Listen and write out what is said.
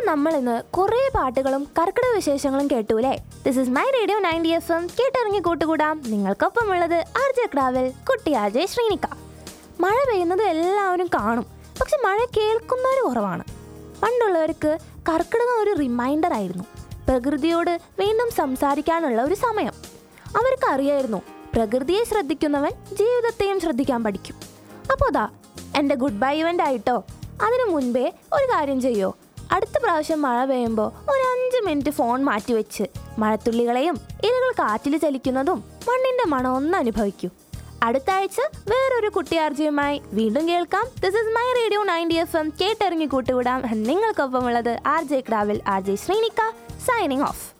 നമ്മൾ ഇന്ന് കുറേ പാട്ടുകളും കർക്കിടക വിശേഷങ്ങളും കേട്ടൂലേ this is my radio ninety F M കേട്ടിറങ്ങി കൂട്ടുകൂടാം നിങ്ങൾക്കൊപ്പം ഉള്ളത് ആർജെ ക്രാവൽ കുട്ടി ആർജെ ശ്രീനിക്ക മഴ പെയ്യുന്നത് എല്ലാവരും കാണും പക്ഷെ മഴ കേൾക്കുന്നവർ കുറവാണ് പണ്ടുള്ളവർക്ക് കർക്കിടകം ഒരു റിമൈൻഡർ ആയിരുന്നു പ്രകൃതിയോട് വീണ്ടും സംസാരിക്കാനുള്ള ഒരു സമയം അവർക്ക് അറിയായിരുന്നു പ്രകൃതിയെ ശ്രദ്ധിക്കുന്നവൻ ജീവിതത്തെയും ശ്രദ്ധിക്കാൻ പഠിക്കും അപ്പോൾ ദാ എൻ്റെ ഗുഡ് ബൈ ഇവൻ്റ് ആയിട്ടോ അതിനു മുൻപേ ഒരു കാര്യം ചെയ്യോ അടുത്ത പ്രാവശ്യം മഴ പെയ്യുമ്പോൾ ഒരു അഞ്ച് മിനിറ്റ് ഫോൺ മാറ്റിവെച്ച് മഴത്തുള്ളികളെയും ഇലകൾ കാറ്റിൽ ചലിക്കുന്നതും മണ്ണിൻ്റെ മണം ഒന്ന് അനുഭവിക്കൂ അടുത്ത ആഴ്ച വേറൊരു കുട്ടിയാർജിയുമായി വീണ്ടും കേൾക്കാം this is my radio ninety F M കേട്ടിറങ്ങി കൂട്ടുവിടാം നിങ്ങൾക്കൊപ്പമുള്ളത് ആർ ജെ ക്രാവിൽ R J Sreenika signing of